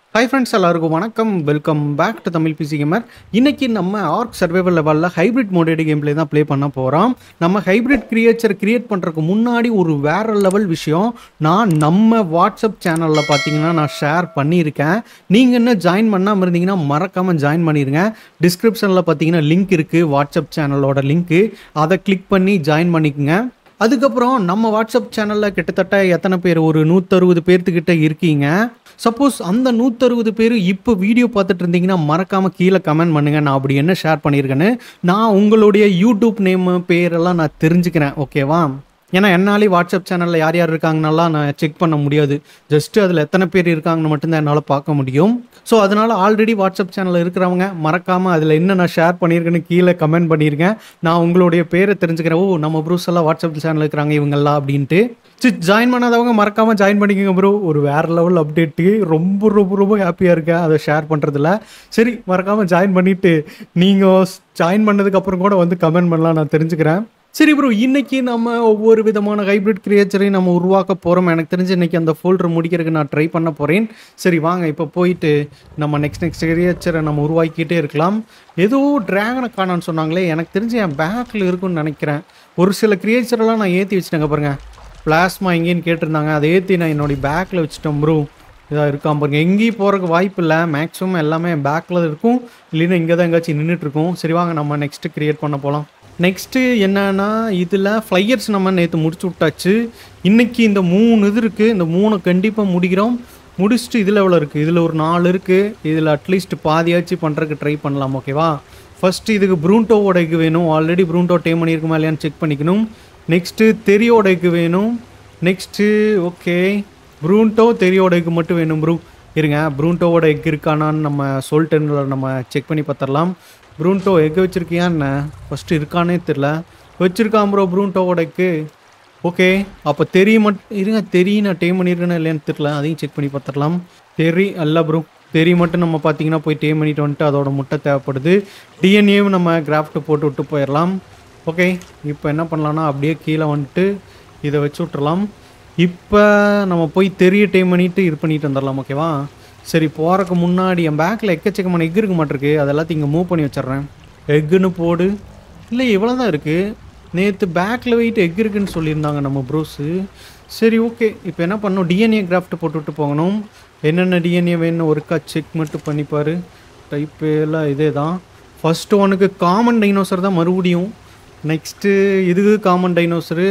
High friends எல்லாருக்கும் வணக்கம் welcome back to Tamil PC gamer இன்னைக்கு நம்ம ஆர்க் சர்வைவல் லெவலில் ஹைப்ரிட் மோடேடி கேம் பிளே தான் ப்ளே பண்ண போகிறோம் நம்ம ஹைப்ரிட் கிரியேச்சர் கிரியேட் பண்ணுறதுக்கு முன்னாடி ஒரு வேற லெவல் விஷயம் நான் நம்ம வாட்ஸ்அப் சேனலில் பார்த்தீங்கன்னா நான் ஷேர் பண்ணியிருக்கேன் நீங்கள் என்ன ஜாயின் பண்ணாமல் இருந்தீங்கன்னா மறக்காமல் ஜாயின் பண்ணிடுங்க டிஸ்கிரிப்ஷனில் பார்த்தீங்கன்னா லிங்க் இருக்குது வாட்ஸ்அப் சேனலோட லிங்க்கு அதை கிளிக் பண்ணி ஜாயின் பண்ணிக்கோங்க அதுக்கப்புறம் நம்ம வாட்ஸ்அப் சேனலில் கிட்டத்தட்ட எத்தனை பேர் ஒரு நூற்றறுபது பேர்த்துக்கிட்ட இருக்கீங்க சப்போஸ் அந்த நூற்றறுபது பேர் இப்போ வீடியோ பார்த்துட்டு இருந்தீங்கன்னா மறக்காமல் கீழே கமெண்ட் பண்ணுங்கள் நான் அப்படி என்ன ஷேர் பண்ணியிருக்கேன்னு நான் உங்களுடைய யூடியூப் நேம் பேரெல்லாம் நான் தெரிஞ்சுக்கிறேன் ஓகேவா ஏன்னா என்னாலே வாட்ஸ்அப் சேனலில் யார் யார் இருக்காங்கன்னெல்லாம் நான் செக் பண்ண முடியாது ஜஸ்ட்டு அதில் எத்தனை பேர் இருக்காங்கன்னு மட்டும்தான் என்னால் பார்க்க முடியும் ஸோ அதனால் ஆல்ரெடி வாட்ஸ்அப் சேனலில் இருக்கிறவங்க மறக்காமல் அதில் என்ன நான் ஷேர் பண்ணியிருக்கேன்னு கீழே கமெண்ட் பண்ணியிருக்கேன் நான் உங்களுடைய பேரை தெரிஞ்சுக்கிறேன் ஓ நம்ம ப்ரூஸ் எல்லாம் வாட்ஸ்அப் சேனல் இருக்கிறாங்க இவங்கெல்லாம் அப்படின்ட்டு சரி ஜாயின் பண்ணாதவங்க மறக்காமல் ஜாயின் பண்ணிக்கோங்க ப்ரோ ஒரு வேறு லெவல் அப்டேட்டு ரொம்ப ரொம்ப ரொம்ப ஹாப்பியாக இருக்கேன் அதை ஷேர் பண்ணுறதுல சரி மறக்காமல் ஜாயின் பண்ணிவிட்டு நீங்கள் ஜாயின் பண்ணதுக்கப்புறம் கூட வந்து கமெண்ட் பண்ணலாம் நான் தெரிஞ்சுக்கிறேன் சரி ப்ரோ இன்னைக்கு நம்ம ஒவ்வொரு விதமான ஹைப்ரிட் கிரியேச்சரையும் நம்ம உருவாக்க போகிறோம் எனக்கு தெரிஞ்சு இன்னைக்கு அந்த ஃபோல்டர் முடிக்கிறதுக்கு நான் ட்ரை பண்ண போகிறேன் சரி வாங்க இப்போ போயிட்டு நம்ம நெக்ஸ்ட் நெக்ஸ்ட் கிரியேச்சரை நம்ம உருவாக்கிட்டே இருக்கலாம் ஏதோ ட்ராகனை காணான்னு சொன்னாங்களே எனக்கு தெரிஞ்சு என் பேக்கில் இருக்குன்னு நினைக்கிறேன் ஒரு சில கிரியேச்சரெல்லாம் நான் ஏற்றி வச்சுட்டேங்க பாருங்க பிளாஸ்மா எங்கேன்னு கேட்டிருந்தாங்க அதை ஏற்றி நான் என்னுடைய பேக்கில் வச்சுட்டேன் ப்ரோ இதாக இருக்கான் பாருங்க எங்கேயும் போகிறதுக்கு வாய்ப்பு இல்லை மேக்ஸிமம் எல்லாமே பேக்கில் இருக்கும் இல்லைன்னா இங்கே தான் எங்கேயாச்சும் நின்றுட்டு இருக்கும் சரி வாங்க நம்ம நெக்ஸ்ட்டு கிரியேட் பண்ண போகலாம் நெக்ஸ்ட்டு என்னன்னா இதில் ஃப்ளையர்ஸ் நம்ம நேற்று முடிச்சு விட்டாச்சு இன்னைக்கு இந்த மூணு இது இருக்குது இந்த மூணு கண்டிப்பாக முடிக்கிறோம் முடிச்சுட்டு இதில் எவ்வளோ இருக்குது இதில் ஒரு நாலு இருக்குது இதில் அட்லீஸ்ட் பாதியாச்சும் பண்ணுறதுக்கு ட்ரை பண்ணலாம் ஓகேவா ஃபஸ்ட்டு இதுக்கு ப்ரூண்டோவோட எக்கு வேணும் ஆல்ரெடி ப்ரூண்டோ டேம் பண்ணியிருக்குமா இல்லையான்னு செக் பண்ணிக்கணும் நெக்ஸ்ட்டு தெரியோட எக்கு வேணும் நெக்ஸ்ட்டு ஓகே ப்ரூண்டோ தெரியோட எக்கு மட்டும் வேணும் ப்ரூ இருங்க ப்ரூண்டோவோட எக் இருக்கானான்னு நம்ம சொல்லிட்டு நம்ம செக் பண்ணி பார்த்துடலாம் ப்ரூண்டோ எக் வச்சுருக்கியா என்ன ஃபஸ்ட்டு இருக்கானே தெரில வச்சுருக்கான் ப்ரோ ப்ரூண்டோவோட எக்கு ஓகே அப்போ தெரிய மட்டும் இருங்க தெரியும் நான் டேம் பண்ணியிருக்கேனா இல்லையான்னு தெரில அதையும் செக் பண்ணி பார்த்துடலாம் தெரி அல்ல ப்ரோ தெரிய மட்டும் நம்ம பார்த்தீங்கன்னா போய் டேம் பண்ணிட்டு வந்துட்டு அதோட முட்டை தேவைப்படுது டிஎன்ஏவும் நம்ம கிராஃப்ட் போட்டு விட்டு போயிடலாம் ஓகே இப்போ என்ன பண்ணலான்னா அப்படியே கீழே வந்துட்டு இதை வச்சு விட்றலாம் இப்போ நம்ம போய் தெரிய டைம் பண்ணிட்டு இது பண்ணிட்டு வந்துடலாம் ஓகேவா சரி போகிறக்கு முன்னாடி என் பேக்கில் எக்கச்சக்கமான எக் இருக்க மாட்டிருக்கு அதெல்லாத்தையும் இங்கே மூவ் பண்ணி வச்சிடுறேன் எக்குன்னு போடு இல்லை இவ்வளோ தான் இருக்குது நேற்று பேக்கில் வெயிட் எக் இருக்குன்னு சொல்லியிருந்தாங்க நம்ம ப்ரூஸு சரி ஓகே இப்போ என்ன பண்ணணும் டிஎன்ஏ கிராஃப்ட் போட்டுவிட்டு போகணும் என்னென்ன டிஎன்ஏ வேணும் ஒருக்கா செக் மட்டும் பண்ணிப்பார் டைப்பு எல்லாம் இதே தான் ஃபஸ்ட்டு ஒனுக்கு காமன் டைனோசர் தான் மறுபடியும் நெக்ஸ்ட்டு இதுக்கு common dinosaur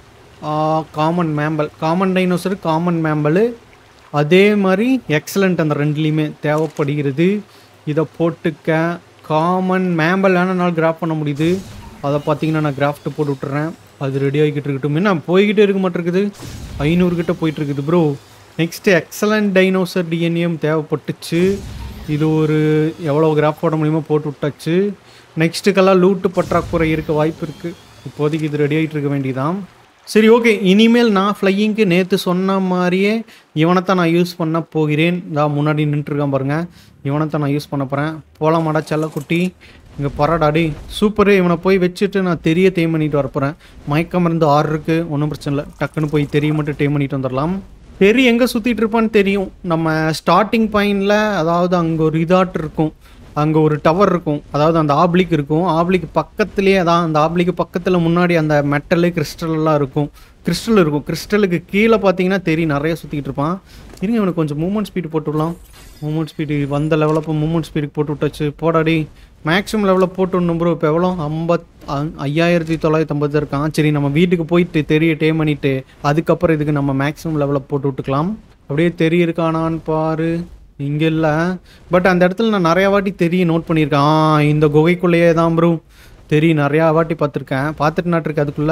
common mammal common dinosaur common mammal அதே மாதிரி எக்ஸலண்ட் அந்த ரெண்டுலேயுமே தேவைப்படுகிறது இதை போட்டுக்க காமன் மேம்பல் வேணால் கிராஃப் பண்ண முடியுது அதை பார்த்தீங்கன்னா நான் கிராஃப்ட்டு போட்டு விட்டுறேன் அது ரெடி ஆகிக்கிட்டு இருக்கட்டும் என்ன போய்கிட்டே இருக்க மாட்டேருக்குது ஐநூறு கிட்ட போயிட்டு இருக்குது ப்ரோ நெக்ஸ்ட்டு எக்ஸலண்ட் டைனோசர் டிஎன்ஏம் தேவைப்பட்டுச்சு இது ஒரு எவ்வளோ கிராஃப் போட முடியுமோ போட்டு விட்டாச்சு நெக்ஸ்ட்டுக்கெல்லாம் லூட்டு பற்றாக்குறை இருக்க வாய்ப்பு இருக்குது இப்போதைக்கு இது ரெடி ஆகிட்டு இருக்க வேண்டியதான் சரி ஓகே இனிமேல் நான் ஃப்ளையிங்க்கு நேற்று சொன்ன மாதிரியே இவனைத்தான் நான் யூஸ் பண்ண போகிறேன் தான் முன்னாடி நின்றுருக்கான் பாருங்கள் இவனைத்தான் நான் யூஸ் பண்ண போகிறேன் போகலாமாடா செல்லக்குட்டி இங்கே பரடாடி சூப்பரு இவனை போய் வச்சுட்டு நான் தெரிய தேம் பண்ணிட்டு வரப்போகிறேன் மயக்கம் இருந்து ஆறு இருக்குது ஒன்றும் பிரச்சனை இல்லை டக்குன்னு போய் தெரிய மட்டும் டேம் பண்ணிட்டு வந்துடலாம் தெரி எங்கே சுற்றிட்டு இருப்பான்னு தெரியும் நம்ம ஸ்டார்டிங் பாயிண்டில் அதாவது அங்கே ஒரு இதாட்டு இருக்கும் அங்கே ஒரு டவர் இருக்கும் அதாவது அந்த ஆப்ளிக் இருக்கும் ஆப்ளிக் பக்கத்துலேயே அதான் அந்த ஆப்ளிக்கு பக்கத்தில் முன்னாடி அந்த மெட்டலு கிறிஸ்டல் எல்லாம் இருக்கும் கிறிஸ்டல் இருக்கும் கிறிஸ்டலுக்கு கீழே பார்த்தீங்கன்னா தெரி நிறைய சுற்றிக்கிட்டு இருப்பான் இருங்க இவனுக்கு கொஞ்சம் மூமெண்ட் ஸ்பீடு போட்டுடலாம் மூமெண்ட் ஸ்பீடு வந்த லெவலில் இப்போ மூமெண்ட் ஸ்பீடுக்கு போட்டு விட்டாச்சு போடாடி மேக்ஸிமம் லெவலில் போட்டு விடணும் ப்ரோ இப்போ எவ்வளோ ஐம்பத் ஐயாயிரத்தி தொள்ளாயிரத்தி ஐம்பது இருக்கான் சரி நம்ம வீட்டுக்கு போயிட்டு தெரிய டே பண்ணிட்டு அதுக்கப்புறம் இதுக்கு நம்ம மேக்ஸிமம் லெவலில் போட்டு விட்டுக்கலாம் அப்படியே தெரிய இருக்கானான்னு பாரு இங்கே இல்லை பட் அந்த இடத்துல நான் நிறையா வாட்டி தெரிய நோட் பண்ணியிருக்கேன் ஆ இந்த குகைக்குள்ளேயே தான் ப்ரோ தெரிய நிறையா வாட்டி பார்த்துருக்கேன் பார்த்துட்டு நாட்டிருக்கு அதுக்குள்ளே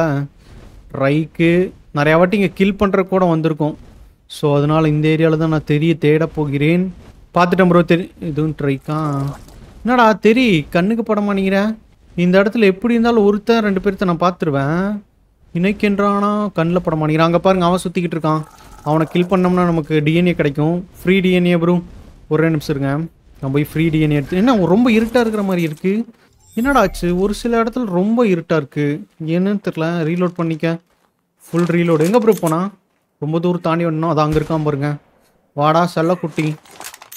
ட்ரைக்கு நிறையா வாட்டி இங்கே கில் பண்ணுற கூட வந்திருக்கும் ஸோ அதனால் இந்த ஏரியாவில் தான் நான் தெரிய தேட போகிறேன் பார்த்துட்டேன் ப்ரோ தெரி இதுவும் ட்ரைக்கா என்னடா தெரி கண்ணுக்கு பட மாட்டேங்கிறேன் இந்த இடத்துல எப்படி இருந்தாலும் ஒருத்தன் ரெண்டு பேர்த்த நான் பார்த்துருவேன் இணைக்கின்றானா கண்ணில் பட மாட்டேங்கிறான் அங்கே பாருங்க அவன் சுற்றிக்கிட்டு இருக்கான் அவனை கில் பண்ணோம்னா நமக்கு டிஎன்ஏ கிடைக்கும் ஃப்ரீ டிஎன்ஏ ப்ரோ ஒரே நிமிஷம் இருங்க நான் போய் ஃப்ரீ டிஎன்ஏ எடுத்து என்ன ரொம்ப இருட்டாக இருக்கிற மாதிரி இருக்குது என்னடா ஆச்சு ஒரு சில இடத்துல ரொம்ப இருட்டாக இருக்குது என்னன்னு தெரில ரீலோட் பண்ணிக்க ஃபுல் ரீலோடு எங்கே ப்ரோ போனா ரொம்ப தூரம் தாண்டி வரணும் அது அங்கே இருக்கான் பாருங்க வாடா செல்லக்குட்டி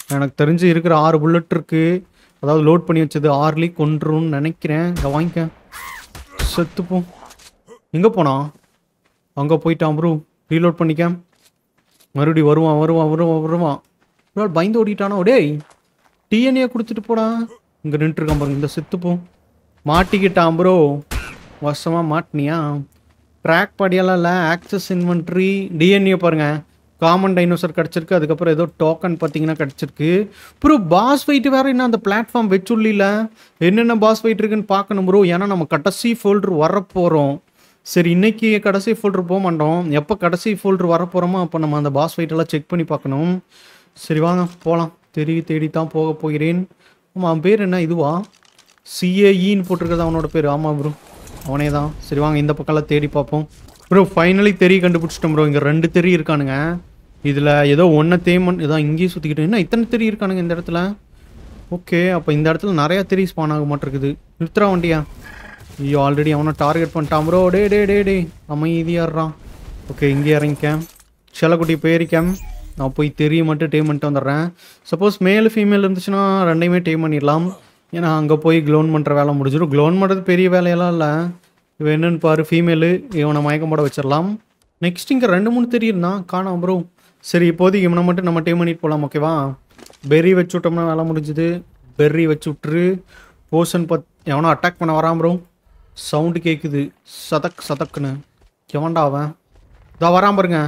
எனக்கு தெரிஞ்சு இருக்கிற ஆறு புல்லட் இருக்கு அதாவது லோட் பண்ணி வச்சது ஆறுலேயும் கொன்றுன்னு நினைக்கிறேன் இங்கே வாங்கிக்க செத்துப்போம் எங்கே போனா அங்கே போயிட்டான் ப்ரோ ரீலோட் பண்ணிக்க மறுபடியும் வருவான் வருவான் வருவான் வருவான் bro, பயந்து ஓடிட்டானோ டேய் டிஎன்ஏ கொடுத்துட்டு போடா இங்கே நின்றுருக்கான் பாருங்க இந்த செத்துப்போம் மாட்டிக்கிட்டான் ப்ரோ வருஷமாக மாட்டினியா ட்ராக் படியெல்லாம் இல்லை ஆக்சஸ் இன்வென்ட்ரி டிஎன்ஏ பாருங்க காமன் டைனோசர் கிடச்சிருக்கு அதுக்கப்புறம் ஏதோ டோக்கன் பார்த்தீங்கன்னா கிடச்சிருக்கு ப்ரோ பாஸ் ஃபைட் வேறு இன்னும் அந்த பிளாட்ஃபார்ம் வச்சுள்ளில என்னென்ன பாஸ் ஃபைட் இருக்குன்னு பார்க்கணும் ப்ரோ ஏன்னா நம்ம கடைசி ஃபோல்டர் வரப்போகிறோம் சரி இன்னைக்கு கடைசி ஃபோல்டர் போக மாட்டோம் எப்போ கடைசி ஃபோல்டர் வரப்போகிறோமோ அப்போ நம்ம அந்த பாஸ் ஃபைட் எல்லாம் செக் பண்ணி பார்க்கணும் சரி வாங்க போகலாம் தெரி தேடி தான் போக போகிறேன் ஆமாம் அவன் பேர் என்ன இதுவா சிஏஇன்னு போட்டிருக்கிறது அவனோட பேர் ஆமாம் ப்ரோ அவனே தான் சரி வாங்க இந்த பக்கம்லாம் தேடி பார்ப்போம் ப்ரோ ஃபைனலி தெரி கண்டுபிடிச்சிட்டோம் ப்ரோ இங்கே ரெண்டு தெரி இருக்கானுங்க இதில் ஏதோ ஒன்றை தேமன் ஏதோ இங்கேயும் சுற்றிக்கிட்டு என்ன இத்தனை தெரி இருக்கானுங்க இந்த இடத்துல ஓகே அப்போ இந்த இடத்துல நிறையா தெரி ஸ்பான் ஆக மாட்டிருக்குது நிறுத்துறா வண்டியா ஐயோ ஆல்ரெடி அவனை டார்கெட் பண்ணிட்டான் ப்ரோ டே டே டே டே அமைதியாடுறான் ஓகே இங்கே இறங்கிக்கேன் செல்லக்குட்டி போயிருக்கேன் நான் போய் தெரிய மட்டும் டேம் பண்ணிட்டு வந்துடுறேன் சப்போஸ் மேல் ஃபீமேல் இருந்துச்சுன்னா ரெண்டையுமே டேம் பண்ணிடலாம் ஏன்னா அங்கே போய் க்ளோன் பண்ணுற வேலை முடிஞ்சிடும் க்ளோன் பண்ணுறது பெரிய வேலையெல்லாம் இல்லை இவன் என்னன்னு பாரு ஃபீமேலு இவனை மயக்கம் போட வச்சிடலாம் நெக்ஸ்ட் இங்கே ரெண்டு மூணு தெரியுதுண்ணா காணோம் ப்ரோ சரி இப்போதைக்கு இவனை மட்டும் நம்ம டேம் பண்ணிட்டு போகலாம் ஓகேவா பெர்ரி வச்சு விட்டோம்னா வேலை முடிஞ்சுது பெர்ரி வச்சு விட்டுரு போர்ஷன் பத் எவனோ அட்டாக் பண்ண வரான் ப்ரோ சவுண்டு கேட்குது சதக் சதக்குன்னு எவன்டா அவன் இதோ வரான் பாருங்க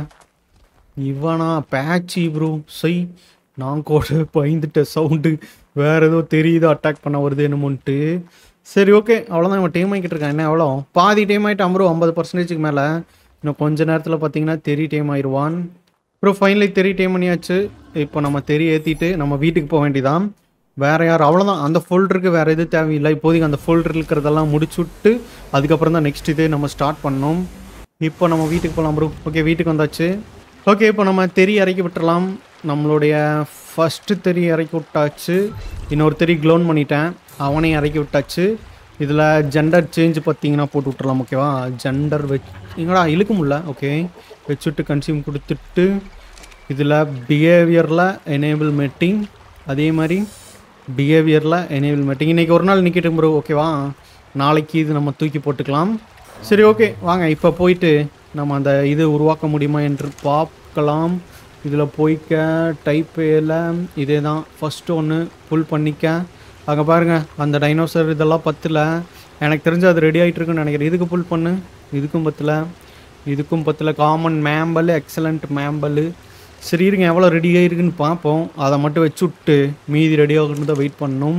இவனா பேட்சி ப்ரோ சை நான் கூட பயந்துட்ட சவுண்டு வேற ஏதோ தெரியுது அட்டாக் பண்ண வருது என்னமோன்ட்டு சரி ஓகே அவ்வளோதான் இவன் டைம் ஆகிக்கிட்டு இருக்கான் என்ன எவ்வளோ பாதி டைம் ஆகிட்டு ப்ரோ ஐம்பது பர்சன்டேஜுக்கு மேலே இன்னும் கொஞ்ச நேரத்தில் பார்த்தீங்கன்னா தெரி டைம் ஆயிடுவான் ப்ரோ ஃபைனலி தெரி டைம் பண்ணியாச்சு இப்போ நம்ம தெரி ஏற்றிட்டு நம்ம வீட்டுக்கு போக வேண்டியதான் வேற யார் அவ்வளோதான் அந்த ஃபோல்டருக்கு வேற எதுவும் தேவையில்லை இப்போதைக்கு அந்த ஃபோல்டர் இருக்கிறதெல்லாம் முடிச்சு விட்டு அதுக்கப்புறம் தான் நெக்ஸ்ட் இதே நம்ம ஸ்டார்ட் பண்ணோம் இப்போ நம்ம வீட்டுக்கு போகலாம் ப்ரோ ஓகே வீட்டுக்கு வந்தாச்சு ஓகே இப்போ நம்ம தெரி இறக்கி விட்டுறலாம் நம்மளுடைய ஃபஸ்ட்டு தெரி இறக்கி விட்டாச்சு இன்னொரு தெரி க்ளோன் பண்ணிட்டேன் அவனையும் இறக்கி விட்டாச்சு இதில் ஜெண்டர் சேஞ்ச் பார்த்தீங்கன்னா போட்டு விட்டுறலாம் ஓகேவா ஜெண்டர் வச்சு எங்கடா இழுக்க முடியல ஓகே வச்சுட்டு கன்சியூம் கொடுத்துட்டு இதில் பிஹேவியரில் எனேபிள் மெட்டிங் அதே மாதிரி பிஹேவியரில் எனேபிள் மெட்டிங் இன்றைக்கி ஒரு நாள் நிற்கட்டும் ப்ரோ ஓகேவா நாளைக்கு இது நம்ம தூக்கி போட்டுக்கலாம் சரி ஓகே வாங்க இப்போ போயிட்டு நம்ம அந்த இது உருவாக்க முடியுமா என்று பார்க்கலாம் இதில் போய்க்க டைப் ஏல இதே தான் ஃபஸ்ட்டு ஒன்று புல் பண்ணிக்க அங்கே பாருங்க அந்த டைனோசர் இதெல்லாம் பத்தில் எனக்கு தெரிஞ்சு அது ரெடி ஆகிட்டு இருக்குன்னு நினைக்கிறேன் இதுக்கு புல் பண்ணு இதுக்கும் பத்தில் இதுக்கும் பத்தில் காமன் மேம்பல் எக்ஸலண்ட் மேம்பல் சரி இருங்க எவ்வளோ ரெடி ஆகிருக்குன்னு பார்ப்போம் அதை மட்டும் வச்சு விட்டு மீதி ரெடி ஆகணும் தான் வெயிட் பண்ணணும்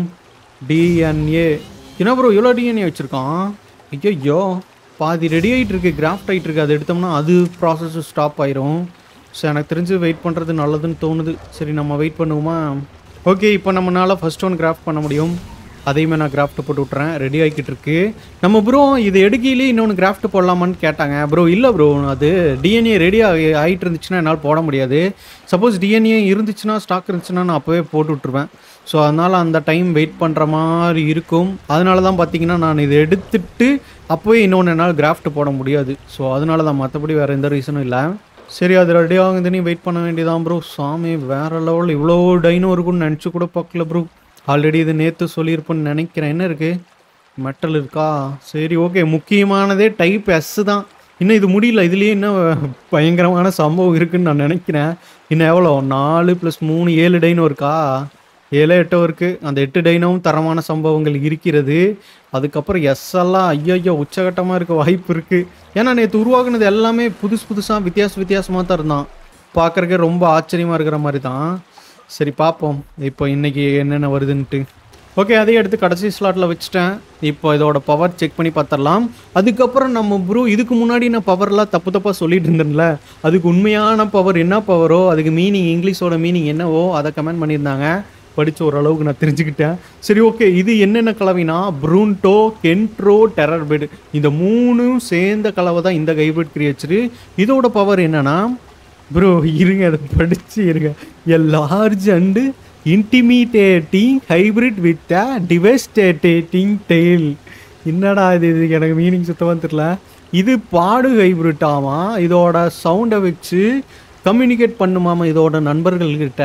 டிஎன்ஏ என்ன ப்ரோ இவ்வளோ டிஎன்ஏ வச்சுருக்கான் ஐயோ பாதி ரெடி ஆகிட்டு இருக்கு கிராஃப்ட் ஆகிட்டு இருக்கு அதை எடுத்தோம்னா அது ப்ராசஸ் ஸ்டாப் ஆயிரும் ஸோ எனக்கு தெரிஞ்சு வெயிட் பண்ணுறது நல்லதுன்னு தோணுது சரி நம்ம வெயிட் பண்ணுவோமா ஓகே இப்போ நம்மளால் ஃபர்ஸ்ட் ஒன் கிராஃப்ட் பண்ண முடியும் அதையுமே நான் கிராஃப்ட் போட்டு விட்றேன் ரெடி ஆகிக்கிட்டு இருக்கு நம்ம ப்ரோ இது எடுக்கையிலே இன்னொன்று கிராஃப்ட் போடலாமான்னு கேட்டாங்க ப்ரோ இல்லை ப்ரோ அது டிஎன்ஏ ரெடி ஆகி ஆகிட்டு இருந்துச்சுன்னா என்னால் போட முடியாது சப்போஸ் டிஎன்ஏ இருந்துச்சுன்னா ஸ்டாக் இருந்துச்சுன்னா நான் அப்போவே போட்டு விட்ருவேன் ஸோ அதனால் அந்த டைம் வெயிட் பண்ணுற மாதிரி இருக்கும் அதனால தான் பார்த்தீங்கன்னா நான் இதை எடுத்துட்டு அப்போவே இன்னொன்று என்னால் கிராஃப்ட் போட முடியாது ஸோ அதனால தான் மற்றபடி வேறு எந்த ரீசனும் இல்லை சரி அது ரெடி ஆகுதுன்னு வெயிட் பண்ண வேண்டியதான் ப்ரோ சாமி வேற லெவல் இவ்வளோ டைனோ இருக்குன்னு நினச்சி கூட பார்க்கல ப்ரோ ஆல்ரெடி இது நேற்று சொல்லியிருப்பேன்னு நினைக்கிறேன் என்ன இருக்குது மெட்டல் இருக்கா சரி ஓகே முக்கியமானதே டைப் எஸ் தான் இன்னும் இது முடியல இதுலேயே இன்னும் பயங்கரமான சம்பவம் இருக்குன்னு நான் நினைக்கிறேன் இன்னும் எவ்வளோ நாலு ப்ளஸ் மூணு ஏழு டைனோ இருக்கா ஏழோ எட்டோ இருக்குது அந்த எட்டு டைனோவும் தரமான சம்பவங்கள் இருக்கிறது அதுக்கப்புறம் எஸ் எல்லாம் ஐயோ உச்சகட்டமாக இருக்க வாய்ப்பு இருக்குது ஏன்னா நேற்று உருவாக்குனது எல்லாமே புதுசு புதுசாக வித்தியாச வித்தியாசமாக தான் இருந்தான் பார்க்குறக்கே ரொம்ப ஆச்சரியமாக இருக்கிற மாதிரி தான் சரி பார்ப்போம் இப்போ இன்னைக்கு என்னென்ன வருதுன்ட்டு ஓகே அதையும் எடுத்து கடைசி ஸ்லாட்டில் வச்சுட்டேன் இப்போ இதோட பவர் செக் பண்ணி பார்த்துடலாம் அதுக்கப்புறம் நம்ம ப்ரோ இதுக்கு முன்னாடி நான் பவர்லாம் தப்பு தப்பாக சொல்லிட்டு இருந்தேன்ல அதுக்கு உண்மையான பவர் என்ன பவரோ அதுக்கு மீனிங் இங்கிலீஷோட மீனிங் என்னவோ அதை கமெண்ட் பண்ணியிருந்தாங்க படித்த ஓரளவுக்கு நான் தெரிஞ்சுக்கிட்டேன் சரி ஓகே இது என்னென்ன கலவைனா ப்ரூன்டோ கென்ட்ரோ டெரர்பெட் இந்த மூணும் சேர்ந்த கலவை தான் இந்த கைபிரிட் கிரியேச்சரு இதோட பவர் என்னன்னா ப்ரோ இருங்க அதை படிச்சு இருங்க a large and intimidating hybrid with a devastating tail என்னடா இது இது எனக்கு மீனிங் சுத்தமாக தெரியல இது பாடு ஹைபிரிட் ஆமா இதோட சவுண்டை வச்சு கம்யூனிகேட் பண்ணுமாமா இதோட நண்பர்கள்கிட்ட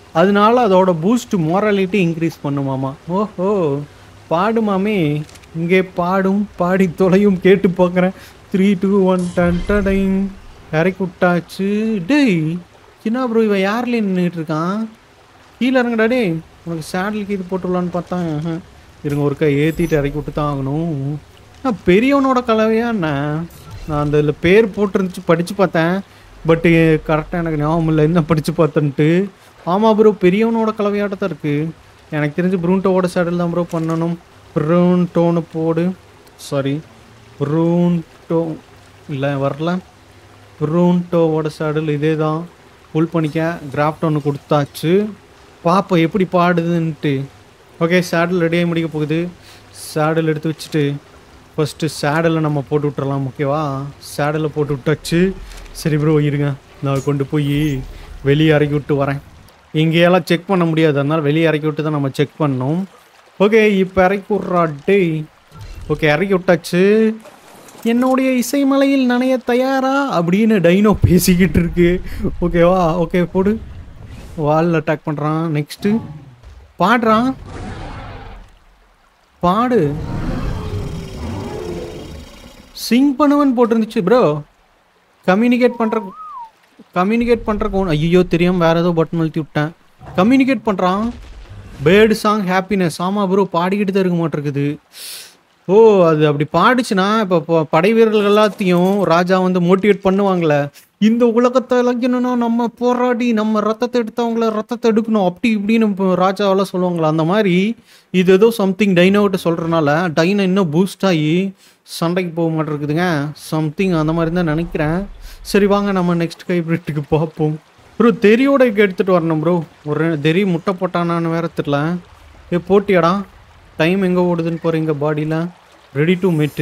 அதனால அதோட பூஸ்ட் மோராலிட்டி இன்க்ரீஸ் பண்ணுமாமா ஓஹோ பாடுமாமே இங்கே பாடும் பாடி தொலையும் கேட்டு பார்க்குறேன் த்ரீ டூ ஒன் டன் டடைங் இறக்கி விட்டாச்சு டேய் சின்ன ப்ரோ இவன் யார்லேயே நின்றுட்டு இருக்கான் கீழே இறங்குடா டேய் உனக்கு சேடலுக்கு இது போட்டுடலான்னு பார்த்தா ஆஹா. இருங்க ஒருக்கா ஏற்றிட்டு இறக்கி விட்டு தான் ஆகணும் நான் பெரியவனோட கலவையா என்ன நான் அந்த இதில் பேர் போட்டிருந்துச்சு படித்து பார்த்தேன் பட்டு கரெக்டாக எனக்கு ஞாபகம் இல்லை என்ன படித்து பார்த்தேன்ட்டு ஆமாம் ப்ரோ பெரியவனோட கலவையாட்ட தான் இருக்குது எனக்கு தெரிஞ்சு ப்ரூன்டோவோட சேடல் தான் ப்ரோ பண்ணணும் ப்ரூன்டோன்னு போடு சாரி ப்ரூன்டோ இல்லை வரல ப்ரூன்டோவோட சேடல் இதே தான் புல் பண்ணிக்க கிராஃப்ட் ஒன்று கொடுத்தாச்சு பாப்போம் எப்படி பாடுதுன்ட்டு ஓகே சேடல் ரெடியாகி முடிக்க போகுது சேடல் எடுத்து வச்சுட்டு ஃபஸ்ட்டு சேடலை நம்ம போட்டு விட்டுறலாம் ஓகேவா சேடலை போட்டு விட்டாச்சு சரி ப்ரோ இருங்க நான் கொண்டு போய் வெளியே இறக்கி விட்டு வரேன் இங்கேயெல்லாம் செக் பண்ண முடியாது அதனால் வெளியே இறக்கி விட்டு தான் நம்ம செக் பண்ணோம் ஓகே இப்போ இறக்கி விட்றா டேய் ஓகே இறக்கி விட்டாச்சு என்னுடைய இசைமலையில் நனைய தயாரா அப்படின்னு டைனோ பேசிக்கிட்டு இருக்கு ஓகேவா ஓகே போடு வால் அட்டாக் பண்ணுறான் நெக்ஸ்ட்டு பாடுறான் பாடு சிங் பண்ணுவன் போட்டிருந்துச்சு ப்ரோ கம்யூனிகேட் பண்ணுற கம்யூனிகேட் பண்ணுற ஐயோ தெரியாம வேற ஏதோ பட்டன் அழுத்தி விட்டேன் கம்யூனிகேட் பண்ணுறான் பேர்டு சாங் ஹாப்பினஸ் ஆமாம் ப்ரோ பாடிக்கிட்டு தான் இருக்க மாட்டிருக்குது ஓ அது அப்படி பாடுச்சுன்னா இப்போ ப- படை வீரர்கள் எல்லாத்தையும் ராஜா வந்து மோட்டிவேட் பண்ணுவாங்களே இந்த உலகத்தை இழக்கணும்னா நம்ம போராடி நம்ம ரத்தத்தை எடுத்தவங்கள ரத்தத்தை எடுக்கணும் அப்படி இப்படின்னு இப்போ ராஜாவெல்லாம் சொல்லுவாங்களே அந்த மாதிரி இது ஏதோ சம்திங் டைனோவிட்ட சொல்கிறனால டைனோ இன்னும் பூஸ்ட் ஆகி சண்டைக்கு போக மாட்டேருக்குதுங்க சம்திங் அந்த மாதிரி தான் நினைக்கிறேன் சரி வாங்க நம்ம நெக்ஸ்ட் ஹைப்ரிட்டுக்கு பார்ப்போம் ப்ரோ தெரியோட எடுத்துகிட்டு வரணும் ப்ரோ ஒரு தெரி முட்டை போட்டானான்னு வேற தெரியல ஏ போட்டியாடா டைம் எங்கே ஓடுதுன்னு போகிறீங்க பாடியில் ரெடி டு மெட்டு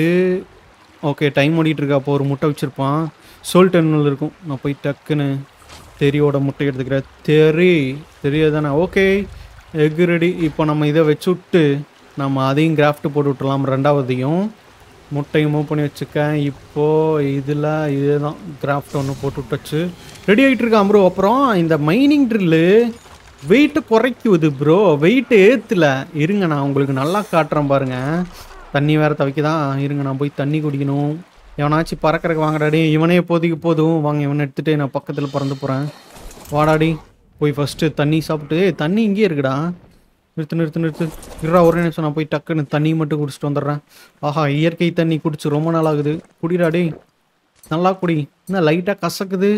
ஓகே டைம் ஓடிட்டு இருக்கா அப்போ ஒரு முட்டை வச்சுருப்பான் சோல் டென்னில் இருக்கும் நான் போய் டக்குன்னு தெரியோட முட்டை எடுத்துக்கிறேன் தெரி தெரியாதானே ஓகே எக் ரெடி இப்போ நம்ம இதை வச்சு விட்டு நம்ம அதையும் கிராஃப்ட் போட்டு விட்டுலாம் ரெண்டாவதையும் முட்டையை மூவ் பண்ணி வச்சுக்கேன் இப்போ இதில் இதுதான் கிராஃப்ட் ஒன்று போட்டு விட்டாச்சு ரெடி ஆகிட்டு இருக்கான் ப்ரோ அப்புறம் இந்த மைனிங் ட்ரில்லு வெயிட்டை குறைக்குது ப்ரோ வெயிட் ஏற்றல இருங்க நான் உங்களுக்கு நல்லா காட்டுறேன் பாருங்க தண்ணி வேற தவிக்குதான் இருங்க நான் போய் தண்ணி குடிக்கணும் எவனாச்சும் பறக்கறக்கு வாங்கடாடி இவனே இப்போதைக்கு போதும் வாங்க இவனை எடுத்துட்டு நான் பக்கத்தில் பறந்து போகிறேன் வாடாடி போய் ஃபஸ்ட்டு தண்ணி சாப்பிட்டு ஏய், தண்ணி இங்கேயே இருக்குடா நிறுத்து நிறுத்து நிறுத்து இருடா ஒரே நிமிஷம் நான் போய் டக்குன்னு தண்ணி மட்டும் குடிச்சிட்டு வந்துடுறேன் ஆஹா இயற்கை தண்ணி குடிச்சு ரொம்ப நாள் ஆகுது குடிடா டேய் நல்லா குடி என்ன லைட்டாக கசக்குது